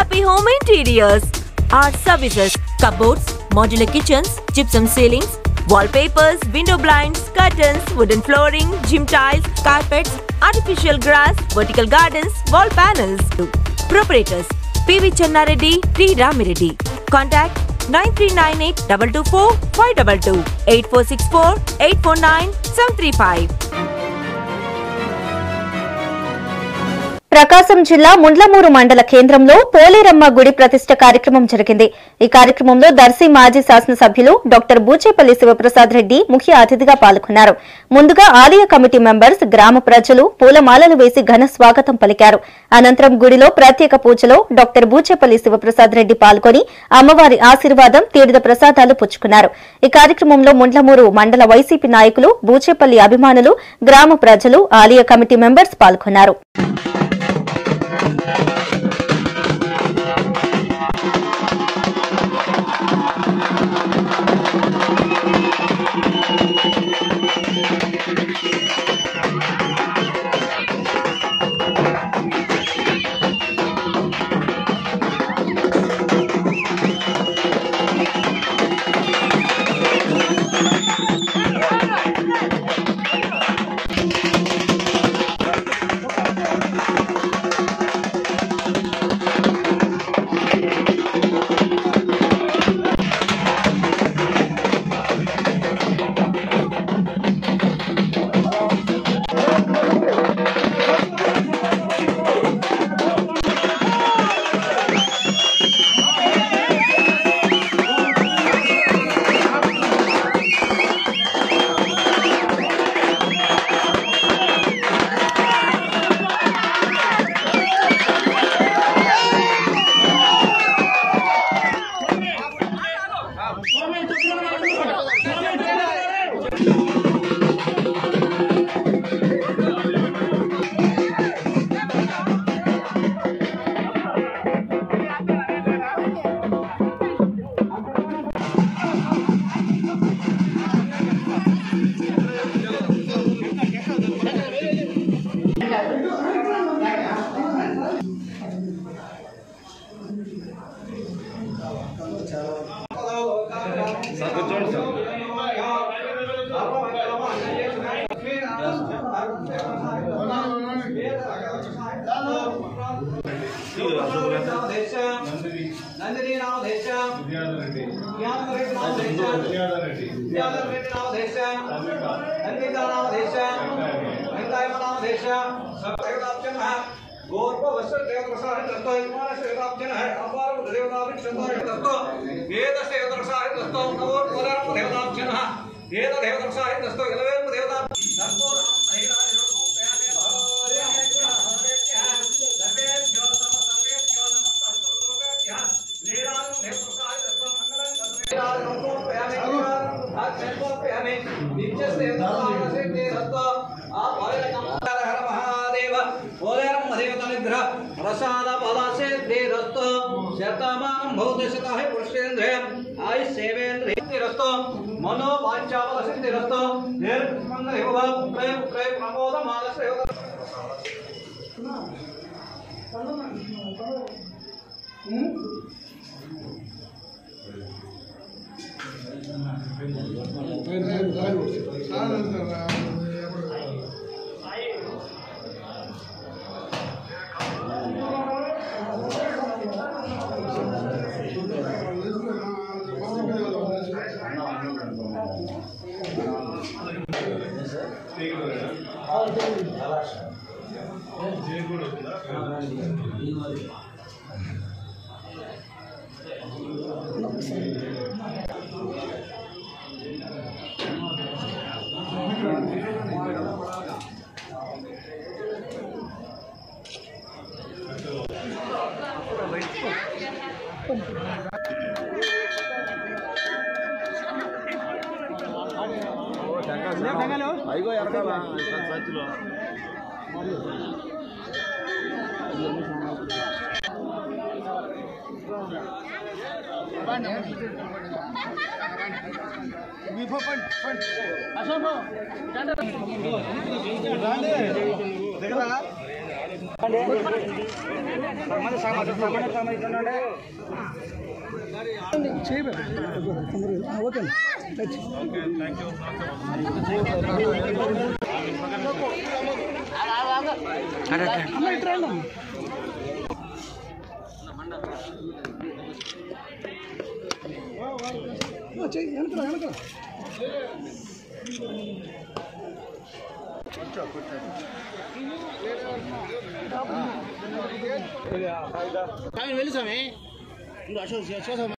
Happy Home Interiors. Our services cupboards, modular kitchens, gypsum ceilings, wallpapers, window blinds, curtains, wooden flooring, gym tiles, carpets, artificial grass, vertical gardens, wall panels. Proprietors PV Channareddy, T. Ramireddy. Contact 9398 224 522 8464 849 735. ప్రకాశం జిల్లా ముండ్లమూరు మండల కేంద్రంలో పోలేరమ్మ గుడి ప్రతిష్ట కార్యక్రమం జరిగింది ఈ కార్యక్రమంలో దర్శి మాజీ శాసనసభ్యులు డాక్టర్ బూచేపల్లి శివప్రసాద్ రెడ్డి ముఖ్య అతిథిగా పాల్గొన్నారు ముందుగా ఆలయ కమిటీ మెంబర్స్ గ్రామ ప్రజలు పూలమాలలు వేసి ఘన స్వాగతం పలికారు అనంతరం గుడిలో ప్రత్యేక పూజలో డాక్టర్ బూచేపల్లి శివప్రసాద్ రెడ్డి పాల్గొని అమ్మవారి ఆశీర్వాదం తీర్థ ప్రసాదాలు పుచ్చుకున్నారు ఈ కార్యక్రమంలో ముండ్లమూరు మండల వైసీపీ నాయకులు బూచేపల్లి అభిమానులు గ్రామ ప్రజలు ఆలయ కమిటీ మెంబర్స్ పాల్గొన్నారు నందిని నామధేశ జ్ఞానరెడ్డి నామధేశ విద్యాధరెడ్డి నామధేశ నందిత నామధేశ వెంకయ్య నామధేశ సర్వదేవతాభ్యం గోర్వ వస్త్ర దేవత ప్రసాద దత్తో యజమాన దేవతాభ్యం అపార దేవతాభ్యం సంతాయ దత్తో వేద దేవత ప్రసాద దత్తో నవో పురాణ దేవతాభ్యం వేద దేవత ప్రసాద దత్తో ఇలవేమ దేవతా దత్తో నామ మహిళా యోగో ప్రయాణే భవోర్య సర్వేభ్యో సమ సర్వేభ్యో నమః సర్వేభ్యః వేదాంతం దేవత ప్రసాద దత్తో మంగళం కరుణే ప్రయాణే ఆత్మేశ్వర ప్రయాణే నిత్యస్తే దేవతాభ్యం దత్తో ఆ భార్య నమస్కార హర మహాదేవ ఓలేరం దేవత నిగ్రహ ప్రసాద పలాసే దేరస్తో శతమానం భౌత శతాహి పురుషేంద్రియం ఆయి సేవేంద్రియస్తో మనో వాంఛాపల సిద్ధిరస్తో నిర్మంగళ యువ ప్రయ ప్రయ ప్రమోద మానస యువ అయిగో ఎరకాల సంచిలో వెళ్ళి స్వామి అశోక్